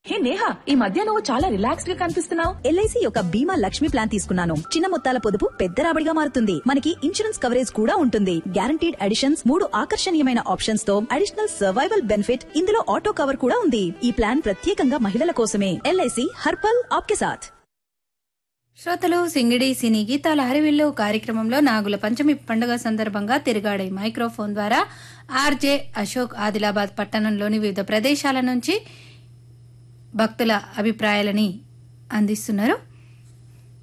హే నేహా ఈ మధ్య నువ్వు చాలా రిలాక్స్డ్ గా కనిపిస్తున్నావు ఎల్ఐసి యొక్క బీమా లక్ష్మి ప్లాన్ తీసుకున్నాను చిన్న మొత్తాల పొదుపు పెద్ద రాబడిగా మారుతుంది మనకి ఇన్సూరెన్స్ కవరేజ్ కూడా ఉంటుంది గ్యారంటీడ్ అడిషన్స్ మూడు ఆకర్షణీయమైన ఆప్షన్స్ తో అడిషనల్ సర్వైవల్ బెనిఫిట్ ఇందులో ఆటో కవర్ కూడా ఉంది ఈ ప్లాన్ ప్రత్యేకంగా మహిళల కోసమే ఎల్ఐసి హర్పల్ ఆప్కే సాథ్ శ్రోతలు సింగిడి సినీ గీతాల హరివిల్లు కార్యక్రమంలో నాగుల పంచమి పండుగ సందర్భంగా తిరుగాడే మైక్రోఫోన్ ద్వారా ఆర్జే అశోక్ ఆదిలాబాద్ పట్టణంలోని వివిధ ప్రదేశాల నుంచి భక్తుల అభిప్రాయాలని అందిస్తున్నారు